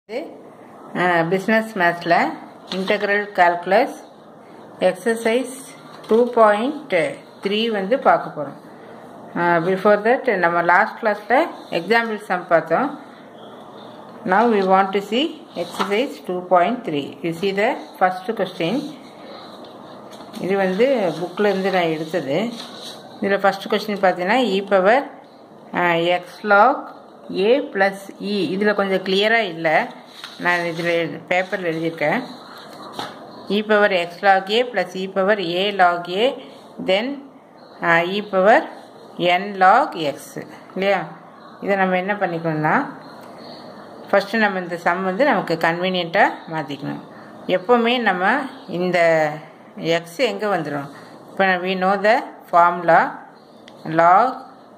business மேத்ஸில் integral calculus exercise two point three வந்து பார்க்க போகிறோம் பிஃபோர் தட் நம்ம லாஸ்ட் கிளாஸில் எக்ஸாம்பிள் சம் பார்த்தோம் now we want to see exercise two point three you see the first question இது வந்து புக்கில் இருந்து நான் எடுத்தது இதில் ஃபஸ்ட்டு கொஸ்டின் பார்த்தீங்கன்னா e power x log a plus e இதில் கொஞ்சம் கிளியராக இல்லை நான் இதில் பேப்பரில் எழுதியிருக்கேன் e power x log a plus e power a log a then e power n log x இல்லையா இதை நம்ம என்ன பண்ணிக்கணும்னா ஃபஸ்ட்டு நம்ம இந்த சம் வந்து நமக்கு கன்வீனியண்ட்டாக மாற்றிக்கணும் எப்போவுமே நம்ம இந்த எக்ஸ் எங்கே வந்துடும் இப்போ we know the formula log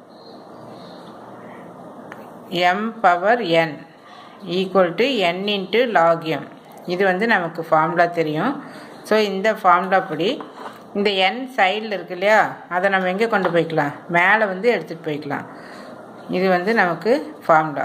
m power n equal to n into log m இது வந்து நமக்கு ஃபார்முலா தெரியும் ஸோ இந்த ஃபார்முலா படி இந்த என் சைடில் இருக்கு இல்லையா அதை நம்ம எங்கே கொண்டு போய்க்கலாம் மேலே வந்து எடுத்துகிட்டு போய்க்கலாம் இது வந்து நமக்கு ஃபார்முலா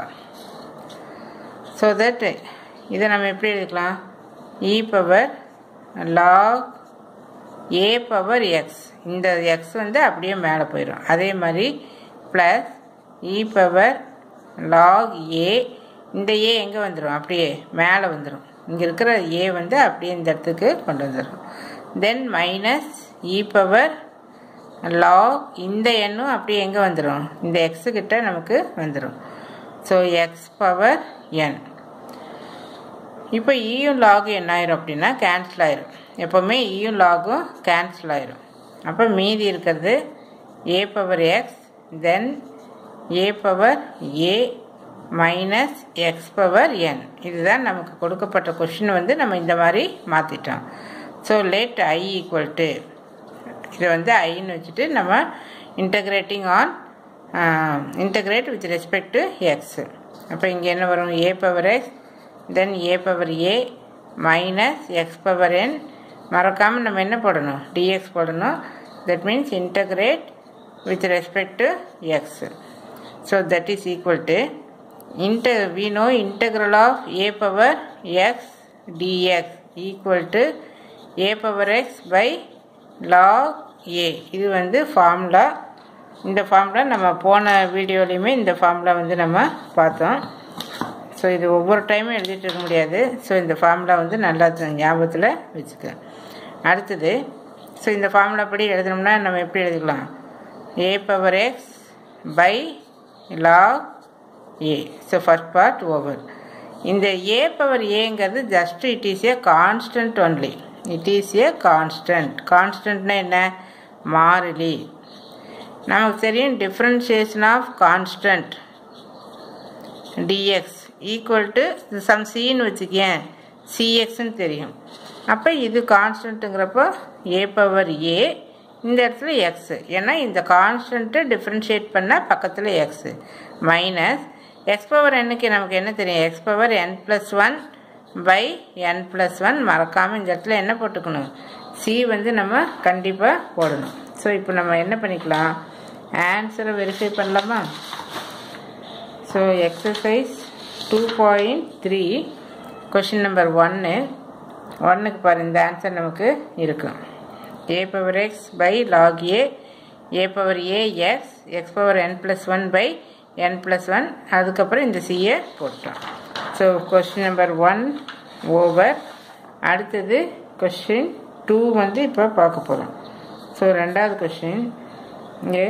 ஸோ தட் இதை நம்ம எப்படி எழுதிக்கலாம் e power log a power x இந்த எக்ஸ் வந்து அப்படியே மேலே போயிடும் அதே மாதிரி plus e power log a இந்த ஏ எங்கே வந்துடும் அப்படியே மேலே வந்துடும் இங்கே இருக்கிற ஏ வந்து அப்படியே இந்த இடத்துக்கு கொண்டு வந்துடும் then minus e power log இந்த எண்ணும் அப்படியே எங்கே வந்துடும் இந்த எக்ஸு கிட்ட நமக்கு வந்துடும் ஸோ எக்ஸ் பவர் என் இப்போ ஈயும் லாகும் என்ன ஆயிரும் அப்படின்னா கேன்சல் ஆயிரும் எப்போவுமே ஈயும் லாகும் கேன்சல் ஆயிரும் அப்போ மீதி இருக்கிறது a power x then a power a minus x power n இதுதான் நமக்கு கொடுக்கப்பட்ட கொஷின் வந்து நம்ம இந்த மாதிரி மாற்றிட்டோம் so let I equal to இதை வந்து ஐன்னு வச்சுட்டு நம்ம integrating on integrate with respect to x அப்போ இங்கே என்ன வரும் a power x then a power a minus x power n மறக்காமல் நம்ம என்ன போடணும் டிஎக்ஸ் போடணும் that means integrate with respect to x so that is equal to inter we know integral of a power x dx equal to a power x by log a இது வந்து formula இந்த formula நம்ம போன வீடியோலையுமே இந்த formula வந்து நம்ம பார்த்தோம் so இது ஒவ்வொரு டைமும் எழுதிட்டு இருக்க முடியாது ஸோ இந்த ஃபார்முலா வந்து நல்லா ஞாபகத்தில் வச்சுக்க அடுத்தது ஸோ இந்த ஃபார்முலா படி எழுதணும்னா நம்ம எப்படி எழுதிக்கலாம் a power x by log a so first part over இந்த ஏ பவர் ஏங்கிறது just it is a constant only it is a constant கான்ஸ்டன்ட்னா என்ன மாறிலி நமக்கு தெரியும் differentiation of constant dx equal to some சின்னு வச்சுக்கேன் சிஎக்ஸ்ன்னு தெரியும் அப்போ இது கான்ஸ்டன்ட்டுங்கிறப்போ ஏ பவர் ஏ இந்த இடத்துல எக்ஸு ஏன்னா இந்த கான்ஸ்டன்ட்டு டிஃப்ரென்ஷியேட் பண்ணால் பக்கத்தில் எக்ஸு மைனஸ் எக்ஸ் பவர் என்னுக்கு நமக்கு என்ன தெரியும் x power n plus one by n plus one மறக்காமல் இந்த இடத்துல என்ன போட்டுக்கணும் சி வந்து நம்ம கண்டிப்பாக போடணும் ஸோ இப்போ நம்ம என்ன பண்ணிக்கலாம் ஆன்சரை வெரிஃபை பண்ணலாமா so exercise two point three question number ஒன்று ஒன்றுக்கு பாரு இந்த ஆன்சர் நமக்கு இருக்கும் a power x by log a a power a x x power n plus one by n plus one அதுக்கப்புறம் இந்த சிஏ போட்டோம் so question number one over அடுத்தது கொஸ்டின் டூ வந்து இப்போ பார்க்க போகிறோம் ஸோ ரெண்டாவது கொஸ்டின் இங்கே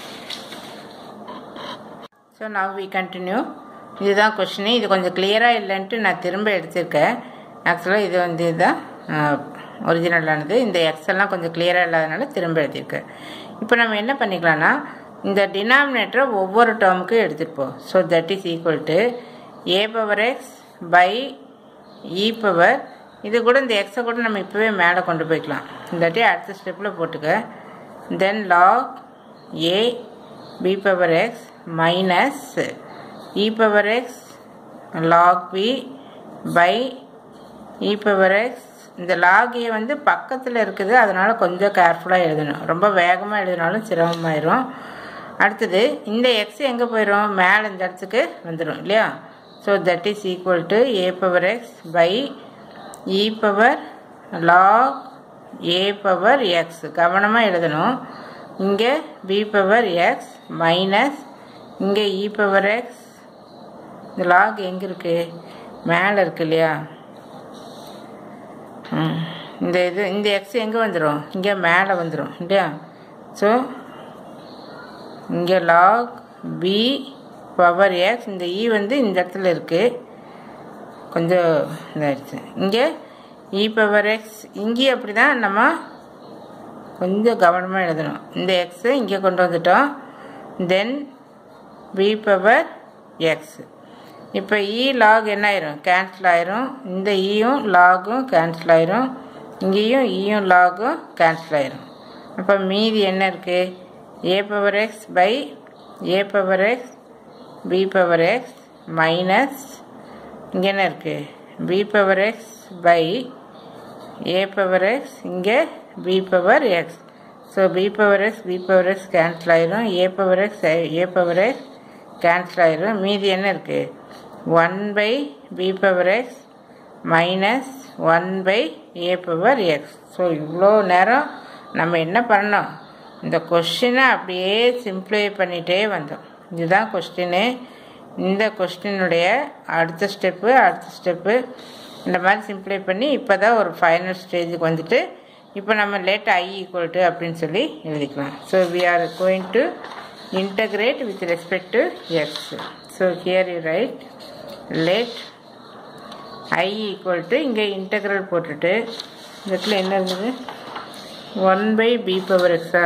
ஸோ நவ் வி கண்டினியூ இதுதான் கொஷின் இது கொஞ்சம் கிளியராக இல்லைன்ட்டு நான் திரும்ப எடுத்திருக்கேன் ஆக்சுவலாக இது வந்து இதுதான் ஒரிஜினலானது இந்த எக்ஸெல்லாம் கொஞ்சம் கிளியராக இல்லாதனால திரும்ப எழுதியிருக்கேன் இப்போ நம்ம என்ன பண்ணிக்கலாம்னா இந்த டினாமினேட்டரை ஒவ்வொரு டேர்முக்கும் எடுத்துகிட்டு so that is equal to a power x by e power இது கூட இந்த எக்ஸை கூட நம்ம இப்போவே மேலே கொண்டு போய்க்கலாம் இந்தாட்டி அடுத்த ஸ்டெப்பில் போட்டுக்க then log a b power x minus e power x log b by e power x இந்த லாக் ஏ வந்து பக்கத்தில் இருக்குது அதனால் கொஞ்சம் கேர்ஃபுல்லாக எழுதணும் ரொம்ப வேகமாக எழுதினாலும் சிரமமாயிரும் அடுத்தது இந்த எக்ஸ் எங்கே போயிடும் மேலே இந்த இடத்துக்கு வந்துடும் இல்லையா so so that is equal to a power x by e power log a power x கவனமாக எழுதணும் இங்கே பி பவர் எக்ஸ் மைனஸ் இங்கே இ பவர் எக்ஸ் இந்த லாக் எங்கே இருக்குது மேலே இருக்கு இல்லையா ம் இந்த இது இந்த எக்ஸ் எங்கே வந்துடும் இங்கே மேலே வந்துடும் இல்லையா ஸோ இங்கே லாக் பி பவர் எக்ஸ் இந்த இ வந்து இந்த இடத்துல இருக்குது கொஞ்சம் இதாகிடுச்சு இங்கே இ பவர் எக்ஸ் இங்கேயும் அப்படி தான் நம்ம கொஞ்சம் கவனமாக எழுதணும் இந்த எக்ஸை இங்கே கொண்டு வந்துட்டோம் தென் பி பவர் எக்ஸ் இப்போ இ லாக் என்ன ஆயிரும் கேன்சல் ஆயிரும் இந்த இயும் லாகும் கேன்சல் ஆயிரும் இங்கேயும் இயும் லாகும் கேன்சல் ஆயிரும் அப்போ மீதி என்ன இருக்குது a power x by a power x b power x minus இங்கே என்ன இருக்குது b power x by a power x இங்கே b power x so b power x b power x cancel ஆயிரும் a power x a power x cancel ஆயிரும் மீதி என்ன இருக்குது one by b power x minus one by a power x so இவ்வளோ நேரம் நம்ம என்ன பண்ணோம் இந்த கொஷினை அப்படியே சிம்பிளை பண்ணிகிட்டே வந்தோம் இதுதான் கொஸ்டின்னு இந்த கொஸ்டினுடைய அடுத்த ஸ்டெப்பு அடுத்த ஸ்டெப்பு இந்த மாதிரி சிம்பிளை பண்ணி இப்போ தான் ஒரு ஃபைனல் ஸ்டேஜுக்கு வந்துட்டு இப்போ நம்ம லேட் ஐ ஈக்குவல் டு அப்படின்னு சொல்லி எழுதிக்கலாம் so we are going to integrate with respect to x so here you write let I equal to இங்கே இன்டகிரல் போட்டுட்டு இந்த இடத்துல என்ன இருந்தது ஒன் பை பி பவர் எக்ஸா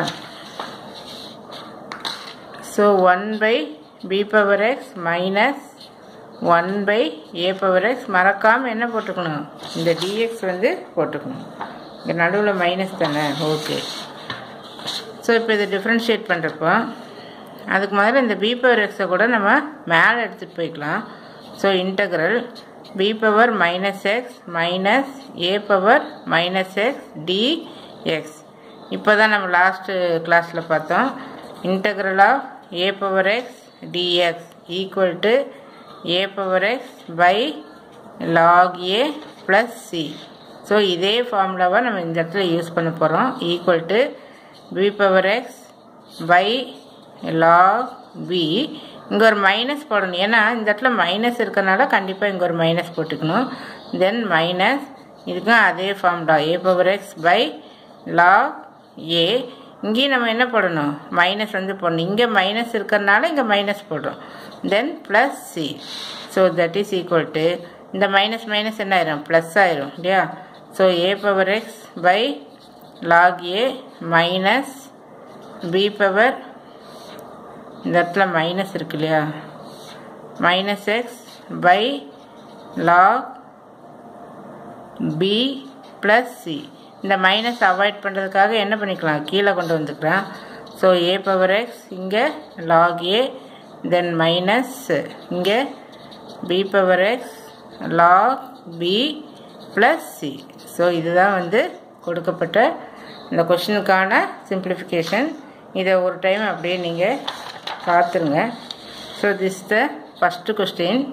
so one by b power x minus one by a power x மறக்காமல் என்ன போட்டுக்கணும் இந்த டிஎக்ஸ் வந்து போட்டுக்கணும் இங்கே நடுவில் மைனஸ் தானே ஓகே ஸோ இப்போ இதை டிஃப்ரென்ஷியேட் பண்ணுறப்போ அதுக்கு முதல்ல இந்த பி பவர் எக்ஸை கூட நம்ம மேலே எடுத்துகிட்டு போய்க்கலாம் so integral b power minus x minus a power minus x dx இப்போ தான் நம்ம லாஸ்ட்டு கிளாஸில் பார்த்தோம் integral of a power x dx equal to a power x by log a plus c so இதே ஃபார்முலாவை நம்ம இந்த இடத்துல யூஸ் பண்ண போகிறோம் equal to b power x by log b இங்கே ஒரு மைனஸ் போடணும் ஏன்னா இந்த இடத்துல மைனஸ் இருக்கிறனால கண்டிப்பாக இங்கே ஒரு மைனஸ் போட்டுக்கணும் தென் மைனஸ் இதுக்கும் அதே formula a power x by log a இங்கேயும் நம்ம என்ன போடணும் மைனஸ் வந்து போடணும் இங்கே மைனஸ் இருக்கிறனால இங்கே மைனஸ் போடுறோம் then plus c so that is equal to இந்த மைனஸ் மைனஸ் என்ன ஆயிரும் ப்ளஸ் ஆயிரும் இல்லையா so a power x by log a minus b power இந்த இடத்துல மைனஸ் இருக்கு இல்லையா minus x by log b plus c இந்த மைனஸ் அவாய்ட் பண்ணுறதுக்காக என்ன பண்ணிக்கலாம் கீழே கொண்டு வந்துக்கலாம் ஸோ ஏ பவர் எக்ஸ் இங்கே லாக் ஏ தென் மைனஸ் இங்கே b power x log b plus c so இதுதான் வந்து கொடுக்கப்பட்ட இந்த கொஷினுக்கான சிம்பிளிஃபிகேஷன் இதை ஒரு டைம் அப்படியே நீங்கள் பார்த்துருங்க so this the first question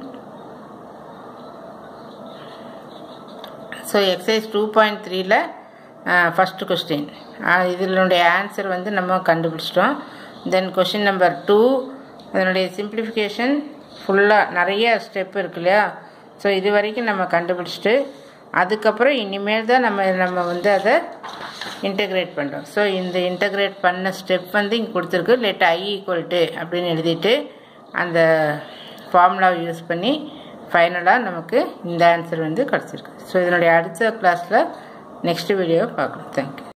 so exercise two point த்ரீல ஃபஸ்ட்டு கொஸ்டின் இதனுடைய ஆன்சர் வந்து நம்ம கண்டுபிடிச்சிட்டோம் தென் கொஷின் நம்பர் டூ அதனுடைய சிம்பிளிஃபிகேஷன் ஃபுல்லாக நிறைய ஸ்டெப் இருக்கு இல்லையா ஸோ இது வரைக்கும் நம்ம கண்டுபிடிச்சிட்டு அதுக்கப்புறம் இனிமேல் தான் நம்ம நம்ம வந்து அதை இன்டகிரேட் பண்ணுறோம் ஸோ இந்த இன்டகிரேட் பண்ண ஸ்டெப் வந்து இங்கே கொடுத்துருக்கு லெட் ஐ ஈக்குவல் டு அப்படின்னு எழுதிட்டு அந்த ஃபார்முலாவை யூஸ் பண்ணி ஃபைனலாக நமக்கு இந்த ஆன்சர் வந்து கிடச்சிருக்கு ஸோ இதனுடைய அடுத்த கிளாஸில் நெக்ஸ்ட் வீடியோவை பார்க்கலாம் தேங்க்யூ